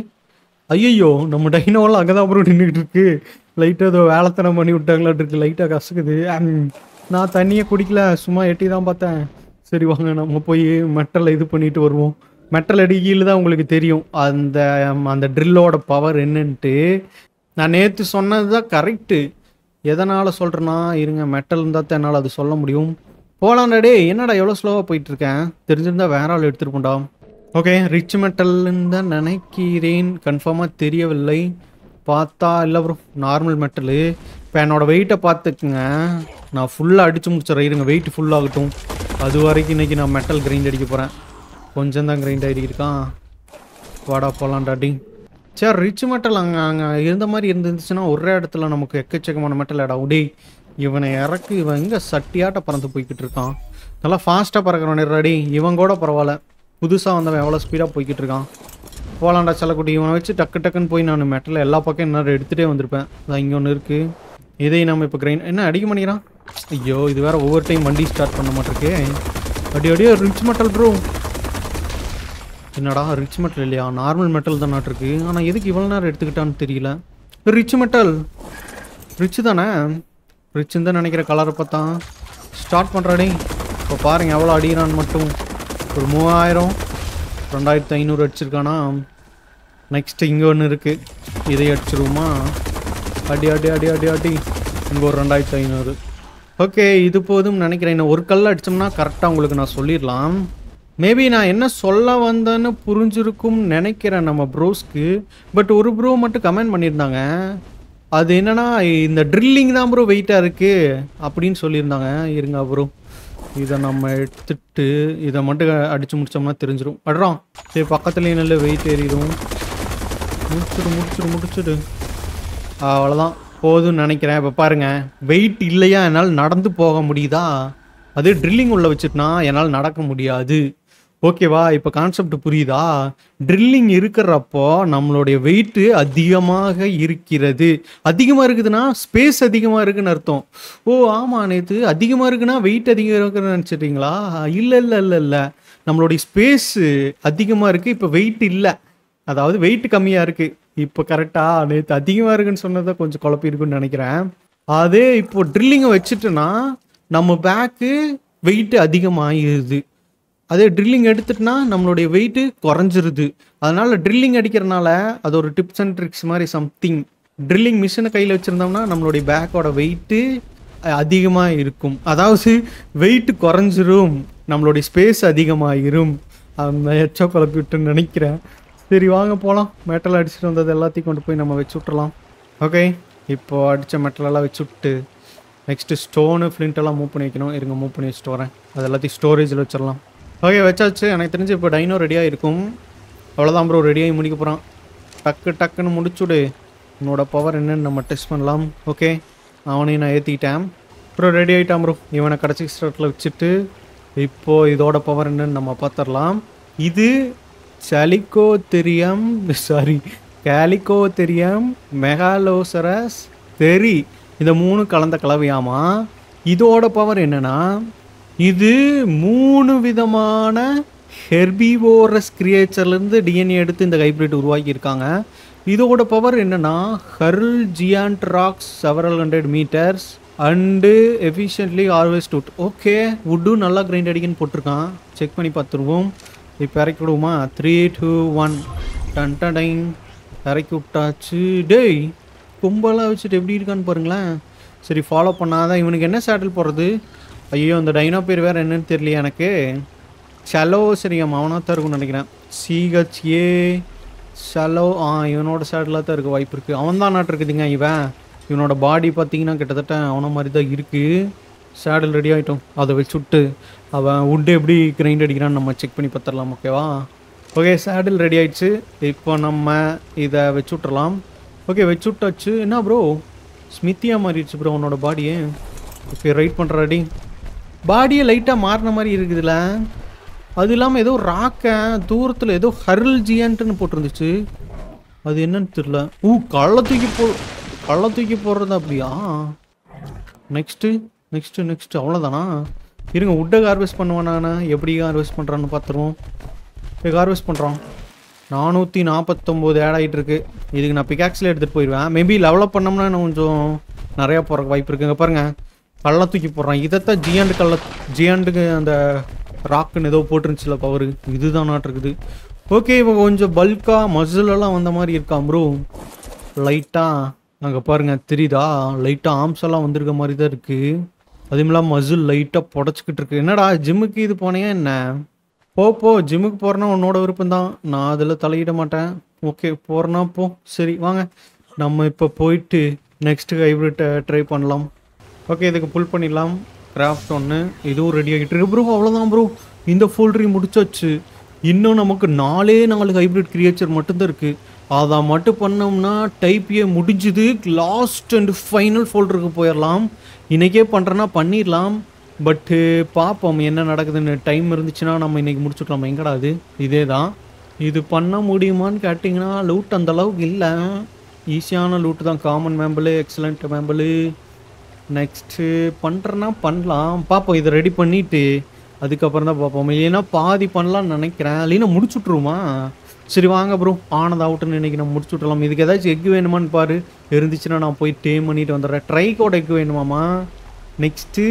ஐயோ நம்ம டைனோவெல்லாம் அங்கே தான் அப்புறம் நின்றுட்டு இருக்கு லைட்டாக ஏதோ வேலைத்தனம் பண்ணி விட்டாங்களாட்டு இருக்கு லைட்டாக கசக்குது அம், நான் தண்ணியை குடிக்கல சும்மா எட்டி தான் பார்த்தேன் சரி வாங்க நம்ம போய் மெட்டலை இது பண்ணிட்டு வருவோம் மெட்டல் அடிக்கையில் தான் உங்களுக்கு தெரியும் அந்த அந்த ட்ரில்லோட பவர் என்னன்ட்டு நான் நேற்று சொன்னது தான் கரெக்டு எதனால் சொல்கிறேன்னா இருங்க மெட்டல் இருந்தால் தான் என்னால் அது சொல்ல முடியும் போலாம்டா டேய் என்னடா எவ்வளோ ஸ்லோவாக போயிட்டு இருக்கேன் தெரிஞ்சிருந்தா வேற ஆள் எடுத்துருப்போம்டா ஓகே ரிச் மெட்டல்னு தான் நினைக்கிறேன் கன்ஃபார்மாக தெரியவில்லை பார்த்தா இல்லை ப்ரோ நார்மல் மெட்டலு இப்போ என்னோட வெயிட்டை பார்த்துக்குங்க நான் ஃபுல்லாக அடித்து முடிச்சிடறேன் இருங்க வெயிட் ஃபுல்லாகட்டும் அது வரைக்கும் இன்னைக்கு நான் மெட்டல் கிரைண்ட் அடிக்க போகிறேன் கொஞ்சம் தான் கிரைண்ட் ஆகிருக்கான் வாடா போகலான்டா டி சரி ரிச் மெட்டல் அங்கே அங்கே இருந்த மாதிரி இருந்துச்சுன்னா ஒரே இடத்துல நமக்கு எக்கச்சக்கமான மெட்டல் இடம் டேய் இவனை இறக்கு இவன் எங்கே சட்டியாட்ட பறந்து போய்கிட்டு இருக்கான் நல்லா ஃபாஸ்ட்டாக பறக்கிறவன் ரெடி இவன் கூட பரவாயில்ல புதுசாக வந்தவன் எவ்வளோ ஸ்பீடாக போய்கிட்டு இருக்கான் போலாம்டா செல்லக்குட்டி இவனை வச்சு டக்கு டக்குன்னு போய் நான் மெட்டல் எல்லா பக்கம் இன்னும் எடுத்துகிட்டே வந்திருப்பேன் அதான் இங்கே ஒன்று இருக்குது இதையும் நம்ம இப்போ கிரைண்ட் என்ன அடிக்க மாட்டேங்கிறான் ஐயோ இது வேற ஒவ்வொரு டைம் வண்டி ஸ்டார்ட் பண்ண மாட்டிருக்கே அடி அடியோ ரிச் மெட்டல் ப்ரோ என்னடா ரிச் மெட்டல் இல்லையா நார்மல் மெட்டல் தான் இருக்கு ஆனால் எதுக்கு இவ்வளோ நேரம் எடுத்துக்கிட்டான்னு தெரியல ரிச் மெட்டல் ரிச் தானே ரிச்சுன்னு தான் நினைக்கிற கலரை பார்த்தா ஸ்டார்ட் பண்ணுறாடே இப்போ பாருங்க எவ்வளோ அடிக்கிறான்னு மட்டும் ஒரு மூவாயிரம் ரெண்டாயிரத்து ஐநூறு அடிச்சிருக்கானா நெக்ஸ்ட் இங்கே ஒன்று இருக்குது இதை அடிச்சிருவோமா அடி அடி அடி அடி அடி இங்கே ஒரு ரெண்டாயிரத்து ஐநூறு ஓகே இது போதும் நினைக்கிறேன் இன்னும் ஒரு கல் அடித்தோம்னா கரெக்டாக உங்களுக்கு நான் சொல்லிடலாம் மேபி நான் என்ன சொல்ல வந்தேன்னு புரிஞ்சிருக்கும் நினைக்கிறேன் நம்ம ப்ரோஸ்க்கு பட் ஒரு ப்ரோ மட்டும் கமெண்ட் பண்ணியிருந்தாங்க அது என்னன்னா இந்த ட்ரில்லிங் தான் ப்ரோ வெயிட்டாக இருக்குது அப்படின்னு சொல்லியிருந்தாங்க இருங்க ப்ரோ இதை நம்ம எடுத்துட்டு இதை மட்டும் அடித்து முடிச்சோம்னா தெரிஞ்சிடும் அடுறோம் சரி பக்கத்துலேயே நல்ல வெயிட் ஏறிடும் முடிச்சிடு முடிச்சிடு முடிச்சிடு அவ்வளோதான் போதும்னு நினைக்கிறேன் இப்போ பாருங்க வெயிட் இல்லையா என்னால் நடந்து போக முடியுதா அது ட்ரில்லிங் உள்ள வச்சுட்டுனா என்னால் நடக்க முடியாது ஓகேவா இப்போ கான்செப்ட் புரியுதா ட்ரில்லிங் இருக்கிறப்போ நம்மளுடைய வெயிட்டு அதிகமாக இருக்கிறது அதிகமாக இருக்குதுன்னா ஸ்பேஸ் அதிகமாக இருக்குன்னு அர்த்தம் ஓ ஆமாம் நேற்று அதிகமாக இருக்குன்னா வெயிட் அதிகம் இருக்குன்னு நினச்சிட்டிங்களா இல்லை இல்லை இல்லை இல்லை நம்மளுடைய ஸ்பேஸு அதிகமாக இருக்குது இப்போ வெயிட் இல்லை அதாவது வெயிட் கம்மியாக இருக்குது இப்போ கரெக்டாக நேற்று அதிகமாக இருக்குன்னு சொன்னதை கொஞ்சம் குழப்பி இருக்குன்னு நினைக்கிறேன் அதே இப்போ ட்ரில்லிங்கை வச்சுட்டோன்னா நம்ம பேக்கு வெயிட் அதிகமாகிடுது அதே ட்ரில்லிங் எடுத்துட்டுனா நம்மளுடைய வெயிட்டு குறைஞ்சிருது அதனால ட்ரில்லிங் அடிக்கிறனால அது ஒரு டிப்ஸ் அண்ட் ட்ரிக்ஸ் மாதிரி சம்திங் ட்ரில்லிங் மிஷினை கையில் வச்சுருந்தோம்னா நம்மளுடைய பேக்கோட வெயிட்டு அதிகமாக இருக்கும் அதாவது வெயிட் குறைஞ்சிரும் நம்மளுடைய ஸ்பேஸ் அதிகமாகிரும் அந்த எச்சோ குழப்பி விட்டுன்னு நினைக்கிறேன் சரி வாங்க போகலாம் மெட்டல் அடிச்சுட்டு வந்தது எல்லாத்தையும் கொண்டு போய் நம்ம வச்சு விட்றலாம் ஓகே இப்போ அடித்த மெட்டலெல்லாம் வச்சு விட்டு நெக்ஸ்ட்டு ஸ்டோனு ஃப்ளின்ட்டெல்லாம் மூவ் பண்ணி வைக்கணும் இருங்க மூவ் பண்ணி வச்சுட்டு வரேன் அது எல்லாத்தையும் ஸ்டோரேஜில் வச்சிடலாம் ஓகே வச்சாச்சு எனக்கு தெரிஞ்சு இப்போ டைனோ ரெடியாக இருக்கும் அவ்வளோதான் ப்ரோ ரெடியாகி முடிக்க போகிறான் டக்கு டக்குன்னு முடிச்சுடு உன்னோட பவர் என்னன்னு நம்ம டெஸ்ட் பண்ணலாம் ஓகே அவனையும் நான் ஏற்றிக்கிட்டேன் ப்ரோ ரெடி ஆகிட்டான் ப்ரோ இவனை கடைசி ஸ்டார்ட்டில் வச்சுட்டு இப்போது இதோட பவர் என்னன்னு நம்ம பார்த்துடலாம் இது சலிக்கோ தெரியம் சாரி கேலிக்கோ தெரியம் மெகாலோசரஸ் தெரி இந்த மூணு கலந்த கலவையாமா இதோட பவர் என்னன்னா இது மூணு விதமான ஹெர்பிவோரஸ் கிரியேச்சர்லேருந்து டிஎன்ஏ எடுத்து இந்த ஹைப்ரிட் உருவாக்கியிருக்காங்க இதோட பவர் என்னன்னா hurl giant rocks several hundred metres and efficiently harvest wood okay வுட்டும் நல்லா கிரைண்ட் அடிக்குன்னு போட்டிருக்கான் செக் பண்ணி பார்த்துருவோம் இப்போ இறக்கி விடுவோமா த்ரீ டூ ஒன் டன் டைங் இறக்கி விட்டாச்சு டேய் கும்பலாக வச்சுட்டு எப்படி இருக்கான்னு பாருங்களேன் சரி ஃபாலோ பண்ணாதான் இவனுக்கு என்ன சேட்டில் போடுறது ஐயோ அந்த டைனோ பேர் வேறு என்னன்னு தெரியல எனக்கு சலோ சரி அவனாக தான் இருக்கும்னு நினைக்கிறேன் சிஹெச் ஏ சலோ ஆ இவனோட சேட்டில் தான் இருக்க வாய்ப்பு இருக்குது அவன் தான் நாட்டு இருக்குதுங்க இவன் இவனோட பாடி பார்த்தீங்கன்னா கிட்டத்தட்ட அவனை மாதிரி தான் இருக்குது சேடல் ரெடி ஆகிட்டோம் அதை வச்சு விட்டு அவன் வுட்டு எப்படி கிரைண்ட் அடிக்கிறான்னு நம்ம செக் பண்ணி பார்த்துடலாம் ஓகேவா ஓகே சேடில் ரெடி ஆயிடுச்சு இப்போ நம்ம இதை வச்சு விட்றலாம் ஓகே வச்சு விட்டாச்சு என்ன ப்ரோ ஸ்மித்தியாக மாறிடுச்சு ப்ரோ உன்னோட பாடியே ஓகே ரைட் பண்ணுறாடி பாடியை லைட்டாக மாறின மாதிரி இருக்குதுல்ல அது இல்லாமல் ஏதோ ராக்க தூரத்தில் ஏதோ ஹர்ல் ஜியான்ட்டுன்னு போட்டிருந்துச்சு அது என்னன்னு தெரியல ஊ கள்ள தூக்கி போ கள்ள தூக்கி போடுறது அப்படியா நெக்ஸ்ட்டு நெக்ஸ்ட்டு நெக்ஸ்ட்டு அவ்வளோதானா இருங்க உட்டை ஹார்வெஸ்ட் பண்ணுவானா எப்படி ஹார்வெஸ்ட் பண்ணுறான்னு பார்த்துருவோம் இப்போ ஹார்வெஸ்ட் பண்ணுறோம் நானூற்றி நாற்பத்தொம்போது ஆட் ஆகிட்டு இருக்கு இதுக்கு நான் பிகாக்ஸில் எடுத்துகிட்டு போயிடுவேன் மேபி லெவலப் பண்ணோம்னா இன்னும் கொஞ்சம் நிறையா போகிறக்கு வாய்ப்பு இருக்குங்க பாருங்க கள்ள தூக்கி போடுறான் இதைத்தான் ஜியாண்டு கள்ள ஜியாண்டுக்கு அந்த ராக்குன்னு ஏதோ போட்டுருந்துச்சுல பவர் இதுதான் நாட்டிருக்குது ஓகே இப்போ கொஞ்சம் பல்காக மசிலெல்லாம் வந்த மாதிரி இருக்கான் ப்ரோ லைட்டாக அங்கே பாருங்க தெரியுதா லைட்டாக ஆர்ம்ஸ் எல்லாம் வந்திருக்க மாதிரி தான் இருக்குது அதுவும் இல்லாமல் மசில் லைட்டாக புடச்சிக்கிட்டு இருக்கு என்னடா ஜிம்முக்கு இது போனையா என்ன போ போ ஜிம்முக்கு போகிறனா உன்னோட விருப்பம் தான் நான் அதில் தலையிட மாட்டேன் ஓகே போகிறனா போ சரி வாங்க நம்ம இப்போ போயிட்டு நெக்ஸ்ட் ஹைப்ரிட் ட்ரை பண்ணலாம் ஓகே இதுக்கு புல் பண்ணிடலாம் கிராஃப்ட் ஒன்று இதுவும் ரெடி ஆகிட்டு இருக்கு ப்ரோ அவ்வளோதான் ப்ரோ இந்த ஃபோல்டரி முடிச்சாச்சு இன்னும் நமக்கு நாலே நாலு ஹைப்ரிட் கிரியேச்சர் மட்டும்தான் இருக்குது அதை மட்டும் பண்ணோம்னா டைப்பியே முடிஞ்சுது லாஸ்ட் அண்ட் ஃபைனல் ஃபோல்டருக்கு போயிடலாம் இன்றைக்கே பண்ணுறேன்னா பண்ணிடலாம் பட்டு பார்ப்போம் என்ன நடக்குதுன்னு டைம் இருந்துச்சுன்னா நம்ம இன்றைக்கி முடிச்சுக்கலாம் எங்கடா அது இதே தான் இது பண்ண முடியுமான்னு கேட்டிங்கன்னா லூட் அந்த அளவுக்கு இல்லை ஈஸியான லூட்டு தான் காமன் மேம்பிள் எக்ஸலண்ட் மேம்பிள் நெக்ஸ்ட்டு பண்ணுறேன்னா பண்ணலாம் பார்ப்போம் இதை ரெடி பண்ணிவிட்டு அதுக்கப்புறம் தான் பார்ப்போம் இல்லைன்னா பாதி பண்ணலாம்னு நினைக்கிறேன் இல்லைன்னா முடிச்சுட்ருமா சரி வாங்க ப்ரோ ஆனது அவுட்டுன்னு இன்னைக்கு நம்ம முடிச்சு விட்றலாம் இதுக்கு ஏதாச்சும் எக் வேணுமான்னு பாரு இருந்துச்சுன்னா நான் போய் டேம் பண்ணிட்டு வந்துடுறேன் ட்ரைக்கோட எக் வேணுமாமா நெக்ஸ்ட்டு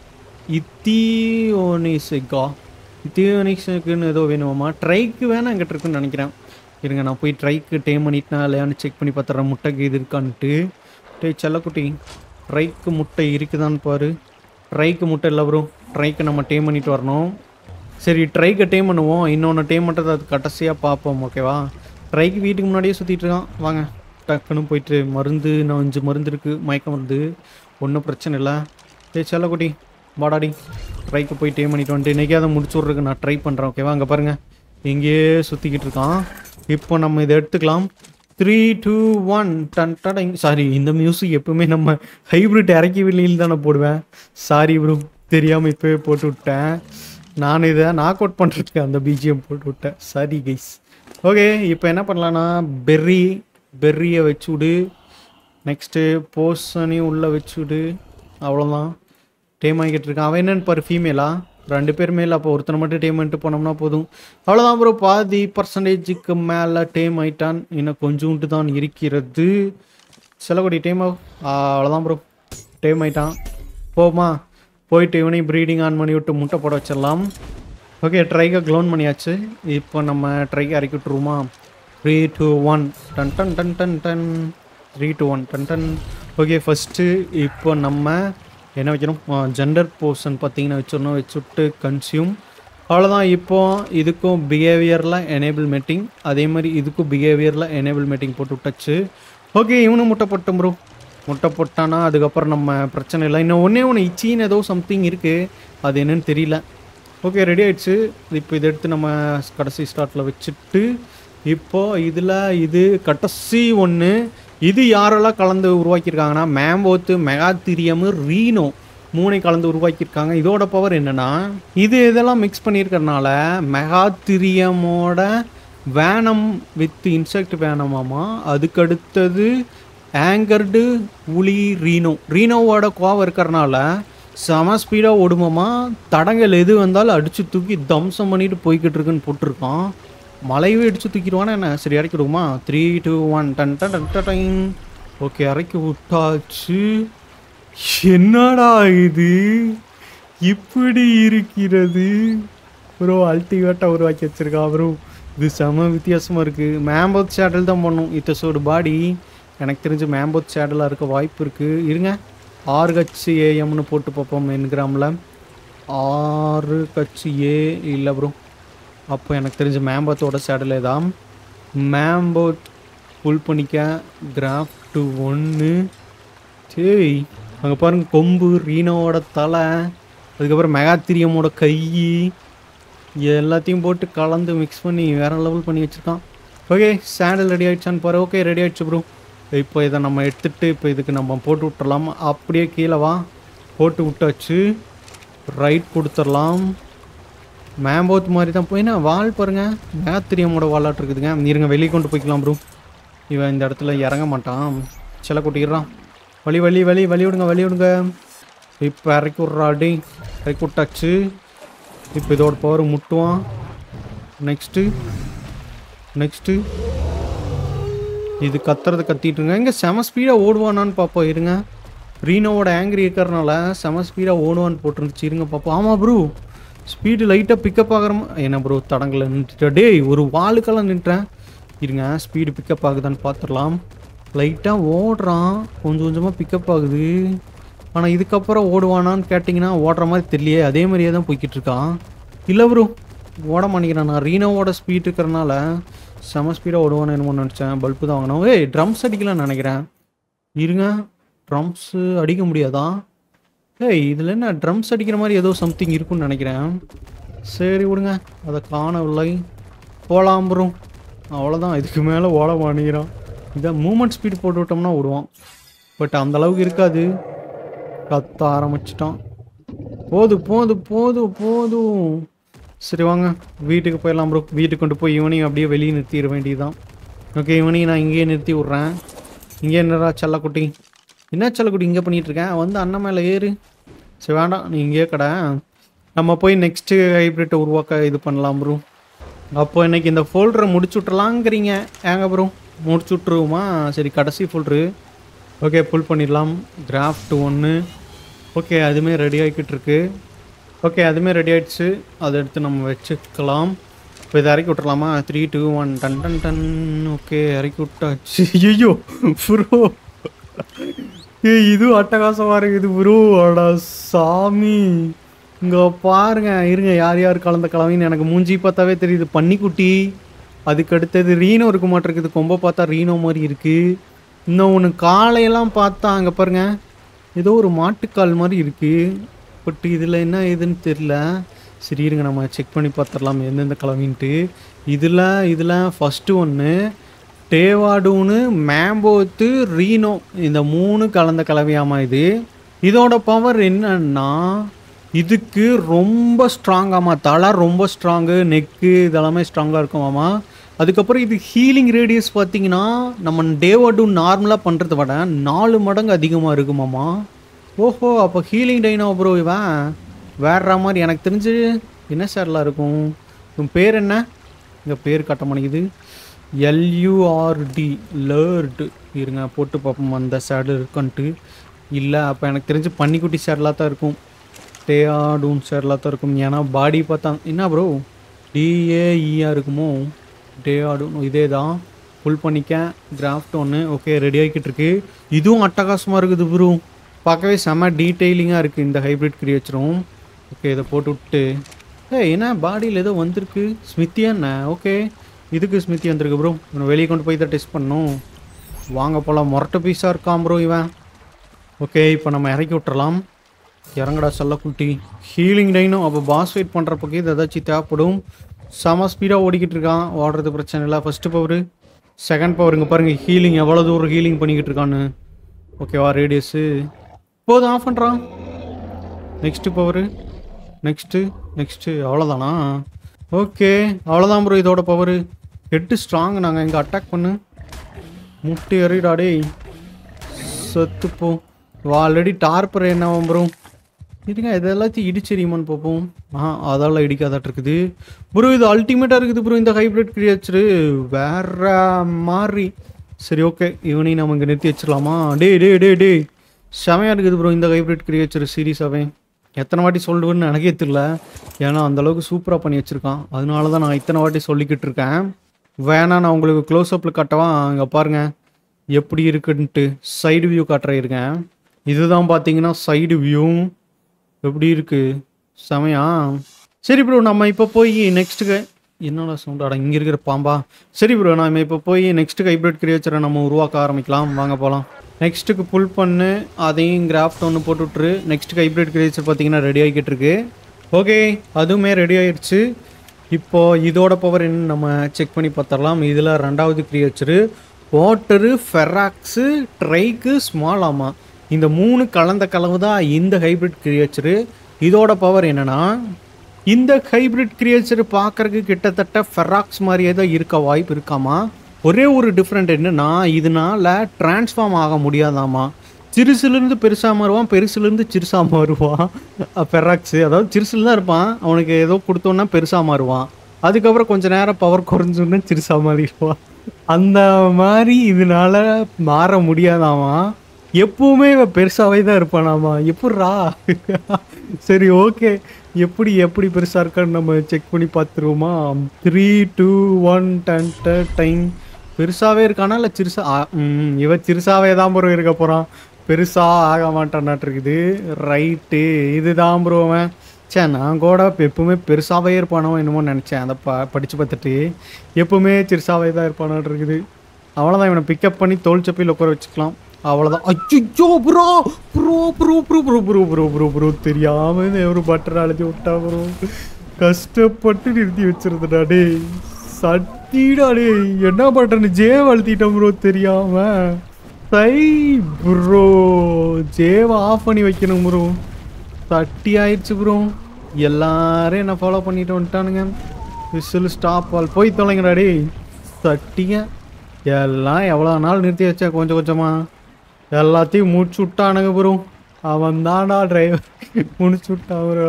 இத்தியோனிஸ் எக்கா இத்தியோனிக்ஸுக்குன்னு ஏதோ வேணுமாமா ட்ரைக்கு வேணா எங்கிட்ட இருக்குன்னு நினைக்கிறேன் இருங்க நான் போய் ட்ரைக்கு டேம் பண்ணிட்டுனா இல்லையான்னு செக் பண்ணி பார்த்துறேன் முட்டைக்கு இது இருக்கான்ட்டு டேய் செல்லக்குட்டி ட்ரைக்கு முட்டை இருக்குதான்னு பாரு ட்ரைக்கு முட்டை இல்லை ப்ரோ ட்ரைக்கு நம்ம டேம் பண்ணிட்டு வரணும் சரி ட்ரைக்கு டேம் பண்ணுவோம் இன்னொன்று டேம் பண்ணுறது அது கடைசியாக பார்ப்போம் ஓகேவா ட்ரைக்கு வீட்டுக்கு முன்னாடியே சுற்றிட்டு இருக்கான் வாங்க டக்குன்னு போயிட்டு மருந்து நான் அஞ்சு மருந்து இருக்குது மயக்க மருந்து ஒன்றும் பிரச்சனை இல்லை ஏய் செல்லக்குட்டி வாடாடி ட்ரைக்கு போய் டேம் பண்ணிட்டு வந்துட்டு இன்றைக்கி அதை முடிச்சு விட்றதுக்கு நான் ட்ரை பண்ணுறேன் ஓகேவா அங்கே பாருங்கள் எங்கேயே சுற்றிக்கிட்டு இருக்கான் இப்போ நம்ம இதை எடுத்துக்கலாம் த்ரீ டூ ஒன் டன் டடங் சாரி இந்த மியூசிக் எப்பவுமே நம்ம ஹைப்ரிட் இறக்கி வெளியில் தானே போடுவேன் சாரி ப்ரோ தெரியாமல் இப்போவே போட்டு விட்டேன் நான் இதை நாக் அவுட் பண்ணுறதுக்கு அந்த பிஜிஎம் போட்டு விட்டேன் சாரி கைஸ் ஓகே இப்போ என்ன பண்ணலான்னா பெர்ரி பெர்ரியை வச்சு விடு நெக்ஸ்ட்டு போர்ஷனையும் உள்ளே வச்சு விடு அவ்வளோதான் டேம் ஆகிக்கிட்டு இருக்கான் அவன் என்னன்னு பாரு ஃபீமேலா ரெண்டு பேர் மேலே அப்போ ஒருத்தனை மட்டும் டேம் பண்ணிட்டு போனோம்னா போதும் அவ்வளோதான் ப்ரோ பாதி பர்சன்டேஜுக்கு மேலே டேம் ஆயிட்டான் இன்னும் கொஞ்சோண்டு தான் இருக்கிறது சில கோடி டேம் ஆகும் அவ்வளோதான் ப்ரோ டேம் ஆயிட்டான் போமா போயிட்டு இவனையும் ப்ரீடிங் ஆன் பண்ணி விட்டு முட்டை போட வச்சிடலாம் ஓகே ட்ரைக்கை க்ளோன் பண்ணியாச்சு இப்போ நம்ம ட்ரைக்கை இறக்கி விட்டுருவோமா த்ரீ டூ ஒன் டன் டன் டன் டன் டன் த்ரீ டூ ஒன் டன் டன் ஓகே ஃபஸ்ட்டு இப்போ நம்ம என்ன வைக்கணும் ஜெண்டர் போர்ஷன் பார்த்தீங்கன்னா வச்சிடணும் வச்சுட்டு கன்சியூம் அவ்வளோதான் இப்போ இதுக்கும் பிஹேவியரில் எனேபிள் மீட்டிங் அதே மாதிரி இதுக்கும் பிஹேவியரில் எனேபிள் மீட்டிங் போட்டு விட்டாச்சு ஓகே இவனும் முட்டை போட்டோம் ப்ரோ முட்டை போட்டானா அதுக்கப்புறம் நம்ம பிரச்சனை இல்லை இன்னும் ஒன்றே ஒன்று இச்சின்னு ஏதோ சம்திங் இருக்குது அது என்னன்னு தெரியல ஓகே ரெடி ஆயிடுச்சு இப்போ இதை எடுத்து நம்ம கடைசி ஸ்டார்ட்டில் வச்சுட்டு இப்போ இதில் இது கடைசி ஒன்று இது யாரெல்லாம் கலந்து உருவாக்கியிருக்காங்கன்னா மேம்போத்து மெகாத்திரியமு ரீனோ மூணை கலந்து உருவாக்கியிருக்காங்க இதோட பவர் என்னன்னா இது இதெல்லாம் மிக்ஸ் பண்ணியிருக்கறனால மெகாத்திரியமோட வேனம் வித் இன்செக்ட் வேனமாமா அதுக்கு அடுத்தது ஆங்கர்டு உளி ரீனோ ரீனோவோட கோவம் இருக்கிறனால செம ஸ்பீடாக ஓடுமாமா தடங்கள் எது வந்தாலும் அடித்து தூக்கி தம்சம் பண்ணிட்டு போய்கிட்டு இருக்குன்னு போட்டிருக்கான் மலையவே அடித்து தூக்கிடுவானா என்ன சரி இறக்கி விடுமா த்ரீ டூ ஒன் டன் டன் டன் டன் டன். ஓகே இறக்கி விட்டாச்சு என்னடா இது இப்படி இருக்கிறது ப்ரோ அல்டிமேட்டாக உருவாக்கி வச்சிருக்கா ப்ரோ இது செம வித்தியாசமாக இருக்குது மேம்போத் சேடல் தான் பண்ணும் இத்தசோடு பாடி எனக்கு தெரிஞ்சு மேம்போத் சேடலாக இருக்க வாய்ப்பு இருக்குது இருங்க ஆறு கட்சி ஏஎம்னு போட்டு பார்ப்போம் என்கிராமில் ஆறு கட்சி ஏ இல்லை ப்ரோ அப்போ எனக்கு தெரிஞ்ச மேம்போத்தோட சேடலே தான் மேம்போத் புல் பண்ணிக்க கிராஃப் டு ஒன்று சரி அங்கே பாருங்க கொம்பு ரீனோவோட தலை அதுக்கப்புறம் மெகாத்திரியமோட கை எல்லாத்தையும் போட்டு கலந்து மிக்ஸ் பண்ணி வேற லெவல் பண்ணி வச்சுருக்கான் ஓகே சேண்டல் ரெடி ஆயிடுச்சான்னு பாரு ஓகே ரெடி ஆயிடுச்சு ப்ரோ இப்போ இதை நம்ம எடுத்துட்டு இப்போ இதுக்கு நம்ம போட்டு விட்டுறலாம் அப்படியே கீழே வா போட்டு விட்டாச்சு ரைட் கொடுத்துடலாம் மேம்போத் மாதிரி தான் போயினா வால் பாருங்க மேத்திரியமோட வாலாட்டு இருக்குதுங்க இருங்க வெளியே கொண்டு போய்க்கலாம் ப்ரோ இவன் இந்த இடத்துல இறங்க மாட்டான் சில கொட்டிடுறான் வழி வழி வழி வழி விடுங்க வழி விடுங்க இப்போ இறக்கி விட்றாடி இறக்கி விட்டாச்சு இப்போ இதோட பவர் முட்டுவான் நெக்ஸ்ட்டு நெக்ஸ்ட்டு இது கத்துறது கத்திட்டு இருங்க இங்கே செம ஸ்பீடாக ஓடுவானான்னு பார்ப்போம் இருங்க ரீனோவோட ஆங்கிரி இருக்கிறனால செம ஸ்பீடாக ஓடுவான்னு போட்டுருந்துச்சு இருங்க பார்ப்போம் ஆமாம் ப்ரோ ஸ்பீடு லைட்டாக பிக்கப் ஆகிற மா- என்ன ப்ரோ தடங்களை நின்றுட்டு டேய் ஒரு வாளுக்கெல்லாம் நின்றுட்டேன் இருங்க ஸ்பீடு பிக்கப் ஆகுதான்னு பார்த்துடலாம் லைட்டாக ஓடுறான் கொஞ்சம் கொஞ்சமாக பிக்கப் ஆகுது ஆனால் இதுக்கப்புறம் ஓடுவானான்னு கேட்டிங்கன்னா ஓடுற மாதிரி தெரியலையே அதே மாதிரியே தான் போய்கிட்டு இருக்கான் இல்லை ப்ரோ ஓட மாட்டேங்கிறான் நான் ரீனோவோட ஸ்பீட் இருக்கிறனால செம ஸ்பீடாக ஓடுவான்னு என்னமோ நினச்சேன் பல்பு தான் வாங்கினோம் ஏய் ட்ரம்ஸ் அடிக்கலாம்னு நினைக்கிறேன் இருங்க ட்ரம்ஸு அடிக்க முடியாதா ஏய் இதில் என்ன ட்ரம்ஸ் அடிக்கிற மாதிரி ஏதோ சம்திங் இருக்குன்னு நினைக்கிறேன் சரி விடுங்க அதை காணவில்லை போகலாம் ப்ரோ அவ்வளோதான் இதுக்கு மேலே ஓட மாட்டேங்கிறான் இதை மூமெண்ட் ஸ்பீடு போட்டு விட்டோம்னா விடுவான் பட் அந்த அளவுக்கு இருக்காது கத்த ஆரம்பிச்சிட்டான் போதும் போதும் போதும் போதும் சரி வாங்க வீட்டுக்கு போயிடலாம் ப்ரோ வீட்டுக்கு கொண்டு போய் இவனையும் அப்படியே வெளியே நிறுத்திட வேண்டியதுதான் ஓகே இவனையும் நான் இங்கேயே நிறுத்தி விட்றேன் இங்கே என்னடா செல்லக்குட்டி என்ன செல்லக்குட்டி இங்கே பண்ணிட்டு இருக்கேன் வந்து அண்ணன் மேலே ஏறு சரி வேண்டாம் நீ இங்கேயே கடை நம்ம போய் நெக்ஸ்ட்டு ஹைப்ரிட்டை உருவாக்க இது பண்ணலாம் ப்ரோ அப்போ இன்னைக்கு இந்த ஃபோல்டரை முடிச்சு விட்றலாங்கிறீங்க ஏங்க ப்ரோ முடிச்சு விட்ருவோமா சரி கடைசி ஃபோல்டரு ஓகே புல் பண்ணிடலாம் கிராஃப்ட் ஒன்று ஓகே அதுவுமே ரெடி ஆகிக்கிட்டு இருக்கு ஓகே அதுவுமே ரெடி ஆயிடுச்சு அதை எடுத்து நம்ம வச்சுக்கலாம் இப்போ இதை இறக்கி விட்டுறலாமா த்ரீ டூ ஒன் டன் டன் டன் ஓகே இறக்கி விட்டாச்சு ஐயோ ப்ரோ ஏய் இது அட்டகாசமாக இருக்குது ப்ரோ அடா சாமி இங்கே பாருங்க இருங்க யார் யார் கலந்த கலவைன்னு எனக்கு மூஞ்சி பார்த்தாவே தெரியுது பன்னிக்குட்டி அதுக்கு அடுத்தது ரீனோ இருக்க மாட்டிருக்குது கொம்ப பார்த்தா ரீனோ மாதிரி இருக்குது இன்னும் ஒன்று காலையெல்லாம் பார்த்தா அங்கே பாருங்க ஏதோ ஒரு மாட்டுக்கால் மாதிரி இருக்குது பட் இதில் என்ன ஏதுன்னு தெரில சரி இருங்க நம்ம செக் பண்ணி பார்த்துடலாம் எந்தெந்த கலவைன்ட்டு இதில் இதில் ஃபஸ்ட்டு ஒன்று டேவாடூனு மேம்போத்து ரீனோ இந்த மூணு கலந்த கலவையாமா இது இதோட பவர் என்னன்னா இதுக்கு ரொம்ப ஸ்ட்ராங்காமா தலை ரொம்ப ஸ்ட்ராங்கு நெக்கு இதெல்லாமே ஸ்ட்ராங்காக இருக்குமாமா அதுக்கப்புறம் இது ஹீலிங் ரேடியஸ் பார்த்தீங்கன்னா நம்ம டேவாடூன் நார்மலாக பண்ணுறத விட நாலு மடங்கு அதிகமாக இருக்குமாமா ஓஹோ அப்போ ஹீலிங் டைனோ ப்ரோ இவன் வேற மாதிரி எனக்கு தெரிஞ்சு என்ன சார்லாம் இருக்கும் உன் பேர் என்ன இங்கே பேர் காட்ட மாட்டேங்குது எல்யூஆர்டி லேர்டு இருங்க போட்டு பார்ப்போம் அந்த சேடு இருக்குன்ட்டு இல்லை அப்போ எனக்கு தெரிஞ்சு பன்னிக்குட்டி சேடலாக தான் இருக்கும் டேஆடூன் சேடலாக தான் இருக்கும் ஏன்னா பாடி பார்த்தா என்ன ப்ரோ டிஏஇயாக இருக்குமோ டேஆடூன் இதே தான் ஃபுல் பண்ணிக்க கிராஃப்ட் ஒன்று ஓகே ரெடி ஆகிக்கிட்டு இருக்கு இதுவும் அட்டகாசமாக இருக்குது ப்ரோ பார்க்கவே செம்ம டீட்டெயிலிங்காக இருக்குது இந்த ஹைப்ரிட் கிரியேச்சரும் ஓகே இதை போட்டு விட்டு ஏய் என்ன பாடியில் ஏதோ வந்திருக்கு ஸ்மித்தியா என்ன ஓகே இதுக்கு ஸ்மித்தி வந்திருக்கு ப்ரோ இவனை வெளியே கொண்டு போய் தான் டெஸ்ட் பண்ணணும் வாங்க போகலாம் மொரட்டை பீஸாக இருக்கான் ப்ரோ இவன் ஓகே இப்போ நம்ம இறக்கி விட்டுறலாம் இறங்கடா செல்லக்குட்டி ஹீலிங் டைனும் அப்போ பாஸ் வெயிட் பண்ணுறப்பக்கு இது ஏதாச்சும் தேவைப்படும் செம ஸ்பீடாக ஓடிக்கிட்டு இருக்கான் ஓடுறது பிரச்சனை இல்லை ஃபஸ்ட்டு பவரு செகண்ட் பவர் இங்கே பாருங்கள் ஹீலிங் எவ்வளோ தூரம் ஹீலிங் பண்ணிக்கிட்டு இருக்கான்னு ஓகேவா ரேடியஸு போதும் ஆஃப் பண்ணுறான் நெக்ஸ்ட்டு பவரு நெக்ஸ்ட்டு நெக்ஸ்ட்டு அவ்வளோதானா ஓகே அவ்வளோதான் ப்ரோ இதோட பவரு ஹெட்டு ஸ்ட்ராங் நாங்கள் இங்கே அட்டாக் பண்ணு முட்டி எறிடா டேய் செத்துப்போ ஆல்ரெடி டார்பர் என்ன ப்ரோ இருங்க இது எல்லாத்தையும் இடிச்செறியுமான்னு பார்ப்போம் ஆ அதெல்லாம் இடிக்காதாட்டு இருக்குது ப்ரோ இது அல்டிமேட்டாக இருக்குது ப்ரோ இந்த ஹைப்ரிட் கிரியேச்சரு வேற மாதிரி சரி ஓகே இவனையும் நம்ம இங்கே நிறுத்தி வச்சிடலாமா டேய் டேய் டேய் டேய் செமையாக இருக்குது ப்ரோ இந்த ஹைப்ரிட் கிரியேச்சர் சீரியஸாகவே எத்தனை வாட்டி சொல்லுவேன்னு எனக்கே தெரியல ஏன்னா அந்தளவுக்கு சூப்பராக பண்ணி வச்சுருக்கான் அதனால தான் நான் இத்தனை வாட்டி சொல்லிக்கிட்டு இருக்கேன் வேணா நான் உங்களுக்கு க்ளோஸ்அப்பில் காட்டவா அங்கே பாருங்கள் எப்படி இருக்குன்ட்டு சைடு வியூ காட்டுறேன் இருக்கேன் இதுதான் பார்த்தீங்கன்னா சைடு வியூ எப்படி இருக்கு செமையா சரி ப்ரோ நம்ம இப்போ போய் நெக்ஸ்ட்டுக்கு என்னடா சவுண்டாடா இங்கே இருக்கிற பாம்பா சரி ப்ரோ நம்ம இப்போ போய் நெக்ஸ்ட்டு ஹைப்ரிட் கிரியேச்சரை நம்ம உருவாக்க ஆரம்பிக்கலாம் வாங்க போகலாம் நெக்ஸ்ட்டுக்கு புல் பண்ணு அதையும் கிராஃப்ட் ஒன்று போட்டு விட்ரு நெக்ஸ்ட் ஹைப்ரிட் கிரியேச்சர் பார்த்தீங்கன்னா ரெடி ஆகிக்கிட்டு இருக்கு ஓகே அதுவுமே ரெடி ஆயிடுச்சு இப்போ இதோட பவர் என்ன நம்ம செக் பண்ணி பார்த்துடலாம் இதில் ரெண்டாவது கிரியேச்சரு வாட்டரு ஃபெராக்ஸு ட்ரைக்கு ஸ்மால் ஆமா இந்த மூணு கலந்த கலவு தான் இந்த ஹைப்ரிட் கிரியேச்சரு இதோட பவர் என்னன்னா இந்த ஹைப்ரிட் கிரியேச்சர் பார்க்கறதுக்கு கிட்டத்தட்ட ஃபெராக்ஸ் மாதிரியே தான் இருக்க வாய்ப்பு இருக்காமா ஒரே ஒரு டிஃப்ரெண்ட் என்னன்னா இதனால டிரான்ஸ்ஃபார்ம் ஆக முடியாதாமா சிறுசுலேருந்து பெருசாக மாறுவான் பெருசுலேருந்து சிறுசாக மாறுவான் ஃபெராக்ஸு அதாவது சிறுசுல தான் இருப்பான் அவனுக்கு ஏதோ கொடுத்தோன்னா பெருசாக மாறுவான் அதுக்கப்புறம் கொஞ்ச நேரம் பவர் குறைஞ்சோன்னே சிறுசாக மாறிடுவான் அந்த மாதிரி இதனால மாற முடியாதாமா எப்பவுமே இவன் பெருசாகவே தான் இருப்பானாமா எப்பட்றா சரி ஓகே எப்படி எப்படி பெருசாக இருக்கான்னு நம்ம செக் பண்ணி பார்த்துருவோமா three two one ten time பெருசாகவே இருக்கானா இல்லை சிறுசா ஆ, ம், இவன் சிறுசாவே தான் ப்ரோ இருக்க போகிறான் பெருசாக ஆக மாட்டான்னாட்டு இருக்குது ரைட்டு இதுதான் ப்ரோ அவன் சே நான் கூட இப்ப எப்பவுமே பெருசாகவே இருப்பானோ என்னமோ நினச்சேன் அதை ப படித்து பார்த்துட்டு எப்பவுமே சிறுசாவே தான் இருப்பானாட்டு இருக்குது அவ்வளோதான் இவனை பிக்கப் பண்ணி தோல் சப்பையில் உட்கார வச்சுக்கலாம் அவ்வளோதான் அச்சோ bro bro bro bro bro bro bro bro bro தெரியாம இந்த ஒரு பட்டர் அழைச்சி விட்டா ப்ரோ கஷ்டப்பட்டு நிறுத்தி வச்சிருந்தடா டேய் சட்டிடா டேய் என்ன பட்டன்னு ஜே வளர்த்திட்டேன் ப்ரோ தெரியாம சை ப்ரோ ஜேவை ஆஃப் பண்ணி வைக்கணும் ப்ரோ தட்டி ஆயிடுச்சு ப்ரோ எல்லாரும் என்ன ஃபாலோ பண்ணிட்டு வந்துட்டானுங்க விசில் ஸ்டாப் ஆல் போய் தொலைங்கடா டேய் தட்டிங்க எல்லாம் எவ்வளோ நாள் நிறுத்தி வச்சா கொஞ்சம் கொஞ்சமாக எல்லாத்தையும் முடிச்சு விட்டானுங்க ப்ரோ அவன் தான்டா டிரைவர் முடிச்சு விட்டான் ப்ரோ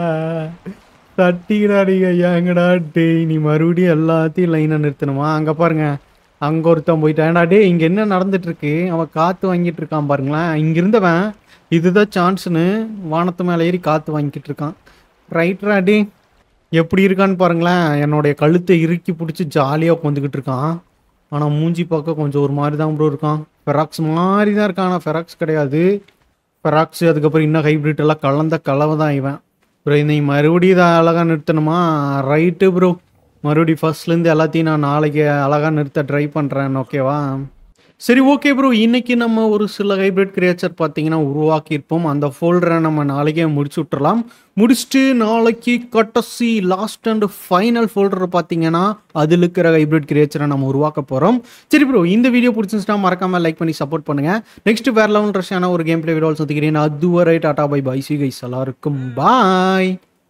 தட்டிக்கிறா நீங்கள் ஏங்கடா டேய் நீ மறுபடியும் எல்லாத்தையும் லைனாக நிறுத்தணுமா அங்கே பாருங்க அங்கே ஒருத்தன் போயிட்டான்டா டேய் இங்கே என்ன நடந்துட்டு இருக்கு அவன் காற்று வாங்கிட்டு இருக்கான் பாருங்களேன் இங்கே இருந்தவன் இதுதான் சான்ஸ்னு வானத்து மேலே ஏறி காற்று வாங்கிட்டு இருக்கான் ரைட்ரா டே எப்படி இருக்கான்னு பாருங்களேன் என்னுடைய கழுத்தை இறுக்கி பிடிச்சி ஜாலியாக உட்காந்துக்கிட்டு இருக்கான் ஆனால் மூஞ்சி பார்க்க கொஞ்சம் ஒரு மாதிரி தான் ப்ரோ இருக்கான் ஃபெராக்ஸ் மாதிரி தான் இருக்கான் ஆனால் ஃபெராக்ஸ் கிடையாது ஃபெராக்ஸ் அதுக்கப்புறம் இன்னும் ஹைப்ரிட் எல்லாம் கலந்த கலவை தான் இவன் ப்ரோ நீ மறுபடியும் இதை அழகாக நிறுத்தணுமா ரைட்டு ப்ரோ மறுபடியும் ஃபர்ஸ்ட்லேருந்து எல்லாத்தையும் நான் நாளைக்கு அழகாக நிறுத்த ட்ரை பண்ணுறேன் ஓகேவா சரி ஓகே ப்ரோ இன்னைக்கு நம்ம ஒரு சில ஹைப்ரிட் கிரியேச்சர் பார்த்தீங்கன்னா உருவாக்கியிருப்போம் அந்த ஃபோல்டரை நம்ம நாளைக்கே முடிச்சு விட்டுறலாம் முடிச்சுட்டு நாளைக்கு கட்டசி லாஸ்ட் அண்ட் ஃபைனல் ஃபோல்டர் பார்த்தீங்கன்னா அதில் இருக்கிற ஹைப்ரிட் கிரியேச்சரை நம்ம உருவாக்க போகிறோம் சரி ப்ரோ இந்த வீடியோ பிடிச்சிருந்துச்சுன்னா மறக்காம லைக் பண்ணி சப்போர்ட் பண்ணுங்க நெக்ஸ்ட் வேற லெவல் ரஷ்யான ஒரு கேம் பிளே வீடியோ சந்திக்கிறேன் அதுவரை டாடா பை பை சி கைஸ் எல்லாருக்கும் பாய்